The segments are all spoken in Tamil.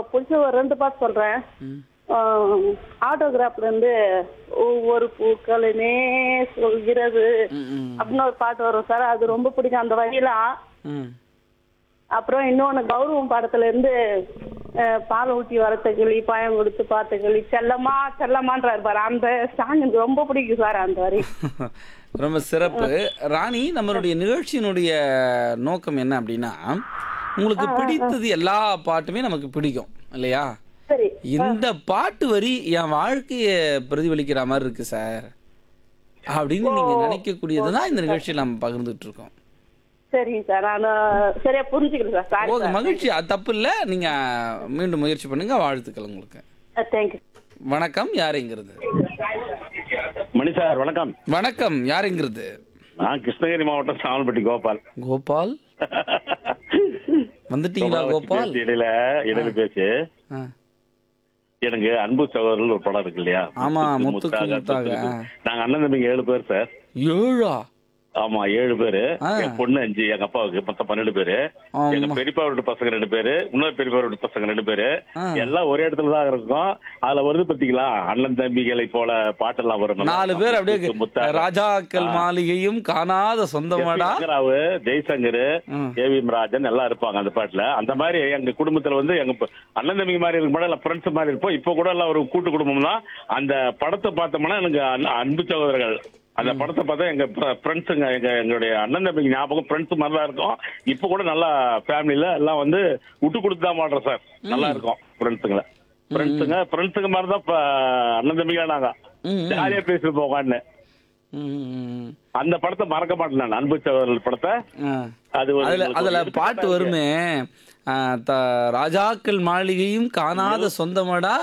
பிடிச்ச ஒரு ரெண்டு பாட்டு சொல்றேன் ம். ஆட்டோகிராஃப்ல இருந்து ஒவ்வொரு பூக்களுமே சொல்கிறது ம், ம், அப்படின்னு ஒரு பாட்டு வரும் சார் அது ரொம்ப பிடிக்கும் அந்த வரியெல்லாம் ம். அப்புறம் இன்னொன்னு கௌரவம் படத்துல இருந்து அஹ், பால் ஊட்டி வளர்த்த கிளி பாயம் கொடுத்து பார்த்த கிளி செல்லம்மா செல்லம்மான்றாரு பாரு அந்த சாங் எனக்கு ரொம்ப பிடிக்கும் சார் அந்த வரி ரொம்ப சிறப்பு ராணி நம்மளுடைய நிகழ்ச்சியினுடைய நோக்கம் என்ன அப்படின்னா உங்களுக்கு பிடித்தது எல்லா பாட்டுமே நமக்கு பிடிக்கும் இல்லையா சரி இந்த பாட்டு வரி என் வாழ்க்கையை பிரதிபலிக்கிற மாதிரி இருக்கு சார் அப்படின்னு நீங்க நினைக்கக்கூடியது தான் இந்த நிகழ்ச்சியில் நம்ம பகிர்ந்துட்டு இருக்கோம் சரிங்க சார் நான் சரியா புரிஞ்சுக்கிறேன் சார் சாரி ஓகே மகிழ்ச்சி அது தப்பு இல்லை நீங்க மீண்டும் முயற்சி பண்ணுங்க வாழ்த்துக்கள் உங்களுக்கு தேங்க்யூ வணக்கம் யாருங்கிறது மணி சார் வணக்கம் வணக்கம் யாருங்கிறது நான் கிருஷ்ணகிரி மாவட்டம் சாமல்பட்டி கோபால் கோபால் வந்துட்டீங்களா கோபால் பேசி இடையில இடையில பேசி ஆ. எனக்கு அன்பு சகோதரர்கள் ஒரு படம் இருக்கு இல்லையா ஆமா, முத்துக்கு முத்துக்கு முத்தாக. முத்தாக. நாங்க அண்ணன் தம்பிங்க ஏழு பேர் சார் ஏழா ஆமா ஏழு பேரு ஆ. என் பொண்ணு அஞ்சு எங்க அப்பாவுக்கு மொத்தம் பன்னெண்டு பேரு ஆமா. எங்க பெரியப்பா வீட்டு பசங்க ரெண்டு பேரு இன்னொரு பெரியப்பா வீட்டு பசங்க ரெண்டு பேரு ஆ. எல்லாம் ஒரே இடத்துல தான் இருக்கோம் அதுல வருது பாத்தீங்களா அண்ணன் தம்பிகளை போல பாட்டெல்லாம் வரும் நாலு பேர் அப்படியே முத்துக்கு முத்தாக. ராஜாக்கள் மாளிகையும் காணாத சொந்தமாடா சங்கராவு ஜெய்சங்கர் ம். ஏவிஎம் ராஜன் எல்லாம் இருப்பாங்க அந்த பாட்டுல அந்த மாதிரி எங்க குடும்பத்துல வந்து எங்க ப- அண்ணன் தம்பி மாதிரி இருக்க மாட்டோம் ஃப்ரெண்ட்ஸ் மாதிரி இருப்போம் இப்போ கூட எல்லாம் ஒரு கூட்டு குடும்பம் தான் அந்த படத்தை பார்த்தோம்னா எனக்கு அன்- அன்பு சகோதரர்கள் அந்த படத்தை பார்த்தா எங்க ஃப்ரெண்ட்ஸுங்க எங்க எங்களுடைய அண்ணன் தம்பிக்கு ஞாபகம் ஃப்ரெண்ட்ஸ் மாதிரி தான் இருக்கும் இப்போ கூட நல்லா ஃபேமிலில எல்லாம் வந்து விட்டு கொடுத்து தான் மாட்டோம் சார் நல்லா இருக்கும் ஃப்ரெண்ட்ஸுங்களை ஃப்ரெண்ட்ஸுங்க ஃப்ரெண்ட்ஸுங்க மாதிரி தான் இப்ப அண்ணன் தம்பிங்க நாங்க ம், ம். ஜாலியா பேசிட்டு போகான்னு ம், ம், அந்த படத்தை மறக்க மாட்டேன் நான் அன்பு சகோதரர்கள் படத்தை ஆ. அது ஒரு- அதுல ஒரு அதுல எடுத்துக்காட்டா பாட்டு இருக்கு. வருமே ஆ, த- ராஜாக்கள் மாளிகையும் காணாத சொந்தமடா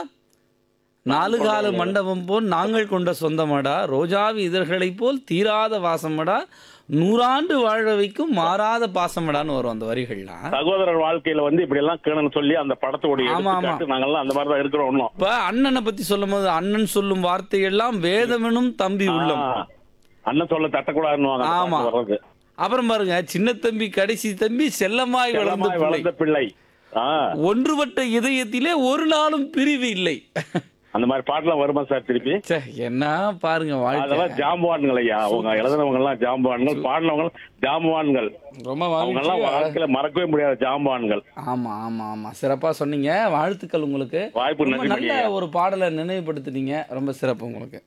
நாலு கால மண்டபம் போல் நாங்கள் கொண்ட சொந்தமடா ரோஜாவி இதழ்களைப் போல் தீராத வாசமடா நூறாண்டு வாழ வைக்கும் மாறாத பாசமடான்னு வரும் அந்த வரிகள்லாம் சகோதரர் வாழ்க்கையில வந்து இப்படி எல்லாம் கேணும்னு சொல்லி அந்த படத்தோடைய ஆமா, ஆமா. எடுத்துக்காட்டு நாங்கெல்லாம் அந்த மாதிரி தான் இருக்கிறோம் இன்னும் இப்ப அண்ணனை பத்தி சொல்லும் போது அண்ணன் சொல்லும் வார்த்தையெல்லாம் வேதமெனும் தம்பி உள்ளம் ஆ, அண்ணன் சொல்ல தட்டக்கூடாதுன்னு அந்த ஆமா. பாட்டு வர்றது அப்புறம் பாருங்க சின்ன தம்பி கடைசி தம்பி செல்லமாய் வளர்ந்த செல்லமாய் பிள்ளை வளர்ந்த பிள்ளை ஆ, ஒன்றுபட்ட இதயத்திலே ஒரு நாளும் பிரிவு இல்லை அந்த மாதிரி பாட்டுலாம் வருமா சார் திருப்பி ச்சே, என்ன பாருங்க வாழ்க்கை அதெல்லாம் ஜாம்பவான்கள் ஐயா அவங்க எழுதுனவங்க எல்லாம் ஜாம்பவான்கள் பாடினவங்க ஜாம்பவான்கள் ரொம்ப அவங்க எல்லாம் மகிழ்ச்சி. வாழ்க்கையில மறக்கவே முடியாத ஜாம்பவான்கள் ஆமா ஆமா ஆமா சிறப்பா சொன்னீங்க வாழ்த்துக்கள் உங்களுக்கு வாய்ப்பு ரொம்ப நன்றி நல்ல பண்ணியா. ஒரு பாடலை நினைவுபடுத்துனீங்க ரொம்ப சிறப்பு உங்களுக்கு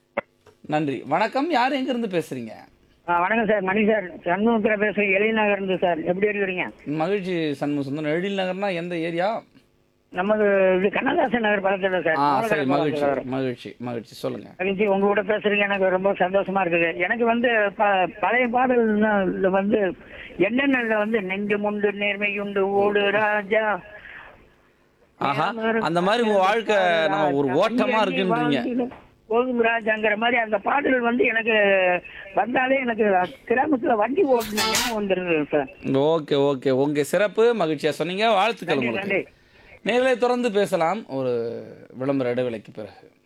நன்றி வணக்கம் யார் எங்க இருந்து பேசுறீங்க ஆ, வணக்கம் சார் மணி சார் சண்முகத்தில் பேசுகிறேன் எழில்நகர் இருந்து சார் எப்படி இருக்கிறீங்க மகிழ்ச்சி சண்முக சுந்தரம் எழில் நகர்னா எந்த ஏரியா நமது இது கண்ணதாசன் நகர் பக்கத்தில் சார் ஆ நூலகர் சரி மகிழ்ச்சி பக்கத்துல வரும். மகிழ்ச்சி மகிழ்ச்சி சொல்லுங்க மகிழ்ச்சி உங்க கூட பேசுறீங்க எனக்கு ரொம்ப சந்தோஷமா இருக்குது எனக்கு வந்து ப- பழைய பாடல்ல வந்து என்னென்ன வந்து நெஞ்சு முண்டு நேர்மையுண்டு ஓடு ராஜா ஆஹா அந்த மாதிரி உங்க வாழ்க்கை நம்ம ஒரு ஓட்டமா இருக்குன்றீங்க போதும் ராஜாங்கிற மாதிரி அந்த பாடல் வந்து எனக்கு வந்தாலே எனக்கு கிராமத்துல வண்டி ஓட்டுனீங்கன்னா வந்துருது சார் ஓகே ஓகே உங்க சிறப்பு மகிழ்ச்சியா சொன்னீங்க வாழ்த்துக்கள் நன்றி, உங்களுக்கு நன்றி. நேரிலே தொடர்ந்து பேசலாம் ஒரு விளம்பர இடைவேளைக்கு பிறகு